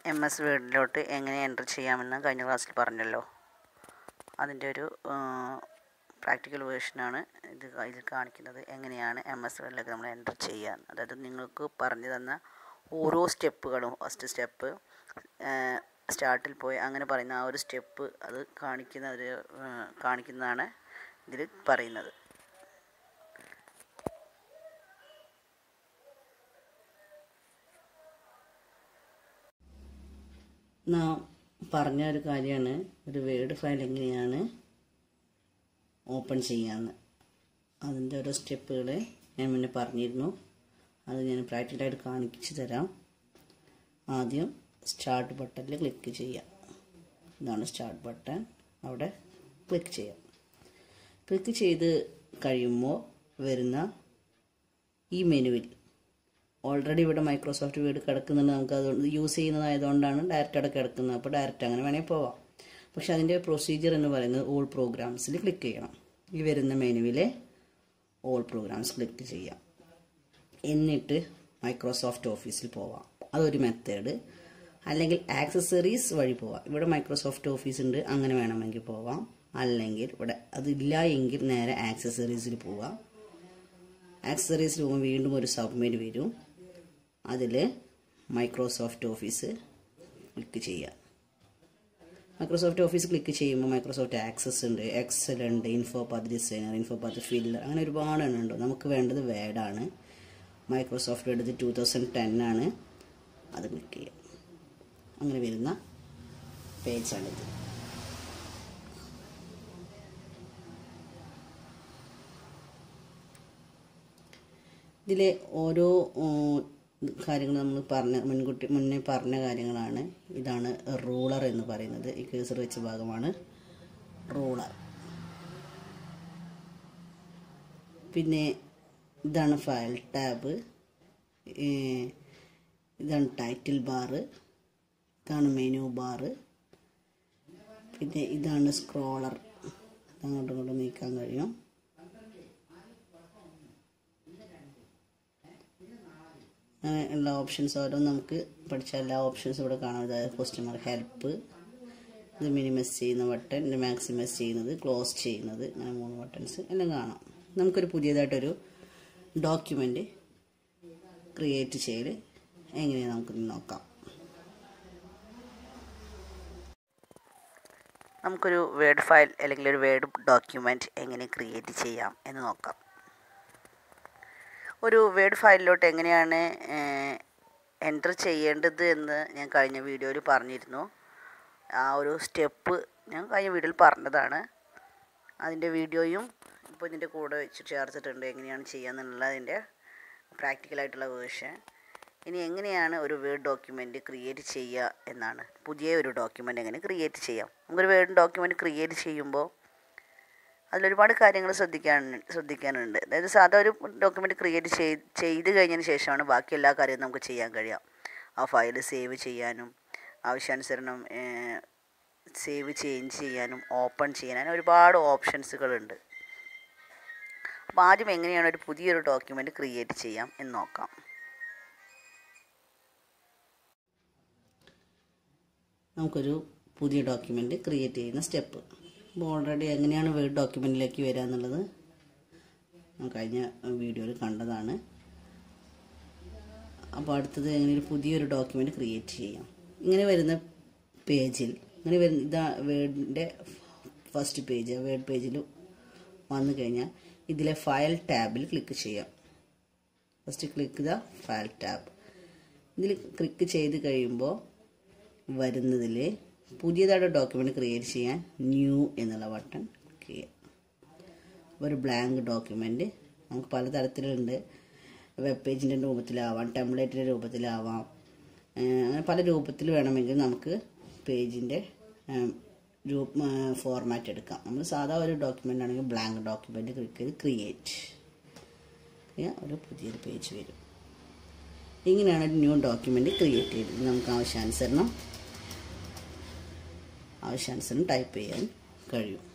M S വേർഡിലോട്ട് എങ്ങനെ enter ചെയ്യാമെന്ന് കഴിഞ്ഞ ക്ലാസ്സിൽ പറഞ്ഞല്ലോ അതിൻ്റെ ഒരു പ്രാക്ടിക്കൽ വേർഷനാണ് ഇത് ഇതിൽ കാണിക്കുന്നത് എങ്ങനെയാണ് എം എസ് വേർഡിലേക്ക് നമ്മൾ എൻ്റർ ചെയ്യാൻ അതായത് നിങ്ങൾക്ക് പറഞ്ഞു തന്ന ഓരോ സ്റ്റെപ്പുകളും ഫസ്റ്റ് സ്റ്റെപ്പ് സ്റ്റാർട്ടിൽ പോയി അങ്ങനെ പറയുന്ന ആ ഒരു സ്റ്റെപ്പ് അത് കാണിക്കുന്ന ഒരു കാണിക്കുന്നതാണ് ഇതിൽ പറയുന്നത് നാം പറഞ്ഞ ഒരു കാര്യമാണ് ഒരു വേർഡ് ഫയൽ എങ്ങനെയാണ് ഓപ്പൺ ചെയ്യാമെന്ന് അതിൻ്റെ ഓരോ സ്റ്റെപ്പുകൾ ഞാൻ മുന്നേ പറഞ്ഞിരുന്നു അത് ഞാൻ പ്രാക്ടിക്കലായിട്ട് കാണിച്ചു തരാം ആദ്യം സ്റ്റാർട്ട് ബട്ടണിൽ ക്ലിക്ക് ചെയ്യാം ഇതാണ് സ്റ്റാർട്ട് ബട്ടൺ അവിടെ ക്ലിക്ക് ചെയ്യാം ക്ലിക്ക് ചെയ്ത് കഴിയുമ്പോൾ വരുന്ന ഈ മെനുവിൽ ഓൾറെഡി ഇവിടെ മൈക്രോസോഫ്റ്റ് വേർഡ് കിടക്കുന്നുണ്ട് നമുക്ക് അതുകൊണ്ട് യൂസ് ചെയ്യുന്നതായതുകൊണ്ടാണ് ഡയറക്റ്റ് അവിടെ കിടക്കുന്നത് അപ്പോൾ ഡയറക്റ്റ് അങ്ങനെ വേണമെങ്കിൽ പോവാം പക്ഷെ അതിൻ്റെ പ്രൊസീജിയർ എന്ന് പറയുന്നത് ഓൾ പ്രോഗ്രാംസിൽ ക്ലിക്ക് ചെയ്യണം ഈ വരുന്ന മെനുവിലെ ഓൾ പ്രോഗ്രാംസ് ക്ലിക്ക് ചെയ്യാം എന്നിട്ട് മൈക്രോസോഫ്റ്റ് ഓഫീസിൽ പോവാം അതൊരു മെത്തേഡ് അല്ലെങ്കിൽ ആക്സസറീസ് വഴി പോവാം ഇവിടെ മൈക്രോസോഫ്റ്റ് ഓഫീസ് ഉണ്ട് അങ്ങനെ വേണമെങ്കിൽ പോവാം അല്ലെങ്കിൽ ഇവിടെ അതില്ല എങ്കിൽ നേരെ ആക്സസറീസിൽ പോവാം ആക്സസറീസിൽ പോകുമ്പോൾ വീണ്ടും ഒരു സബ്മെനു വരും അതിൽ മൈക്രോസോഫ്റ്റ് ഓഫീസ് ക്ലിക്ക് ചെയ്യുക മൈക്രോസോഫ്റ്റ് ഓഫീസ് ക്ലിക്ക് ചെയ്യുമ്പോൾ മൈക്രോസോഫ്റ്റ് ആക്സസ് ഉണ്ട് എക്സൽ ഉണ്ട് InfoPath designer InfoPath filler അങ്ങനെ ഒരുപാട് എണ്ണം ഉണ്ട് നമുക്ക് വേണ്ടത് വേഡാണ് Microsoft Word two thousand ten ആണ് അത് ക്ലിക്ക് ചെയ്യുക അങ്ങനെ വരുന്ന പേജാണിത് ഇതിലെ ഓരോ കാര്യങ്ങൾ നമ്മൾ പറഞ്ഞ മുൻകൂട്ടി മുന്നേ പറഞ്ഞ കാര്യങ്ങളാണ് ഇതാണ് റൂളർ എന്ന് പറയുന്നത് ഈ കേസർ വെച്ച ഭാഗമാണ് റൂളർ പിന്നെ ഇതാണ് ഫയൽ ടാബ് ഇതാണ് ടൈറ്റിൽ ബാറ് ഇതാണ് മെനു ബാറ് പിന്നെ ഇതാണ് സ്ക്രോളർ അങ്ങോട്ടും ഇങ്ങോട്ടും നീക്കാൻ കഴിയും അങ്ങനെ എല്ലാ ഓപ്ഷൻസ് ഓരോ നമുക്ക് പഠിച്ച എല്ലാ ഓപ്ഷൻസും ഇവിടെ കാണാം അതായത് കസ്റ്റമർ ഹെൽപ്പ് ഇത് മിനിമൈസ് ചെയ്യുന്ന ബട്ടൺ ഇത് മാക്സിമൈസ് ചെയ്യുന്നത് ക്ലോസ് ചെയ്യുന്നത് അങ്ങനെ മൂന്ന് ബട്ടൺസ് എല്ലാം കാണാം നമുക്കൊരു പുതിയതായിട്ടൊരു ഡോക്യുമെൻ്റ് ക്രിയേറ്റ് ചെയ്ത് എങ്ങനെയാണ് നമുക്ക് നോക്കാം നമുക്കൊരു വേർഡ് ഫയൽ അല്ലെങ്കിൽ ഒരു വേർഡ് ഡോക്യുമെൻ്റ് എങ്ങനെ ക്രിയേറ്റ് ചെയ്യാം എന്ന് നോക്കാം ഒരു വേർഡ് ഫയലിലോട്ട് എങ്ങനെയാണ് എൻ്റർ ചെയ്യേണ്ടത് എന്ന് ഞാൻ കഴിഞ്ഞ വീഡിയോയിൽ പറഞ്ഞിരുന്നു ആ ഒരു സ്റ്റെപ്പ് ഞാൻ കഴിഞ്ഞ വീഡിയോയിൽ പറഞ്ഞതാണ് അതിൻ്റെ വീഡിയോയും ഇപ്പോൾ ഇതിൻ്റെ കൂടെ വെച്ച് ചേർത്തിട്ടുണ്ട് എങ്ങനെയാണ് ചെയ്യാന്നുള്ളതിൻ്റെ പ്രാക്ടിക്കലായിട്ടുള്ള വേർഷൻ ഇനി എങ്ങനെയാണ് ഒരു വേർഡ് ഡോക്യുമെൻ്റ് ക്രിയേറ്റ് ചെയ്യുക എന്നാണ് പുതിയ ഒരു ഡോക്യുമെൻ്റ് എങ്ങനെ ക്രിയേറ്റ് ചെയ്യാം നമുക്കൊരു വേർഡ് ഡോക്യുമെൻ്റ് ക്രിയേറ്റ് ചെയ്യുമ്പോൾ അതിലൊരുപാട് കാര്യങ്ങൾ ശ്രദ്ധിക്കാൻ ശ്രദ്ധിക്കാനുണ്ട് അതായത് സാധാ ഒരു ഡോക്യുമെൻ്റ് ക്രിയേറ്റ് ചെയ്ത് ചെയ്ത് കഴിഞ്ഞതിന് ശേഷമാണ് ബാക്കി എല്ലാ കാര്യവും നമുക്ക് ചെയ്യാൻ കഴിയുക ആ ഫയൽ സേവ് ചെയ്യാനും ആവശ്യാനുസരണം സേവ് ചേഞ്ച് ചെയ്യാനും ഓപ്പൺ ചെയ്യാനും ഒരുപാട് ഓപ്ഷൻസുകളുണ്ട് അപ്പോൾ ആദ്യം എങ്ങനെയാണ് ഒരു പുതിയൊരു ഡോക്യുമെൻ്റ് ക്രിയേറ്റ് ചെയ്യാം എന്ന് നോക്കാം നമുക്കൊരു പുതിയ ഡോക്യുമെൻ്റ് ക്രിയേറ്റ് ചെയ്യുന്ന സ്റ്റെപ്പ് അപ്പോൾ ഓൾറെഡി എങ്ങനെയാണ് വേർഡ് ഡോക്യുമെൻറ്റിലേക്ക് വരിക എന്നുള്ളത് കഴിഞ്ഞ വീഡിയോയിൽ കണ്ടതാണ് അപ്പോൾ അടുത്തത് എങ്ങനെ ഒരു പുതിയൊരു ഡോക്യുമെൻ്റ് ക്രിയേറ്റ് ചെയ്യാം ഇങ്ങനെ വരുന്ന പേജിൽ ഇങ്ങനെ വരുന്ന ഇതാ വേർഡിൻ്റെ ഫസ്റ്റ് പേജ് വേർഡ് പേജിൽ വന്നു കഴിഞ്ഞാൽ ഇതിലെ ഫയൽ ടാബിൽ ക്ലിക്ക് ചെയ്യാം first click the file tab ഇതിൽ ക്ലിക്ക് ചെയ്ത് കഴിയുമ്പോൾ വരുന്നതിൽ പുതിയതായിട്ട് ഡോക്യുമെൻ്റ് ക്രിയേറ്റ് ചെയ്യാൻ ന്യൂ എന്നുള്ള ബട്ടൺ ക്ലിക്ക് ചെയ്യാം ഒരു ബ്ലാങ്ക് ഡോക്യുമെൻ്റ് നമുക്ക് പലതരത്തിലുണ്ട് വെബ് പേജിൻ്റെ രൂപത്തിലാവാം ടെംപ്ലേറ്റിൻ്റെ രൂപത്തിലാവാം അങ്ങനെ പല രൂപത്തിൽ വേണമെങ്കിൽ നമുക്ക് പേജിൻ്റെ രൂപ ഫോർമാറ്റ് എടുക്കാം നമ്മൾ സാധാ ഒരു ഡോക്യുമെൻ്റ് ആണെങ്കിൽ ബ്ലാങ്ക് ഡോക്യുമെൻ്റ് ക്ലിക്ക് ചെയ്ത് ക്രിയേറ്റ് ഒരു പുതിയൊരു പേജ് വരും ഇങ്ങനെയാണ് ഒരു ന്യൂ ഡോക്യുമെൻ്റ് ക്രിയേറ്റ് ചെയ്തത് നമുക്ക് ആവശ്യാനുസരണം ആവശ്യാനുസരണം ടൈപ്പ് ചെയ്യാൻ കഴിയും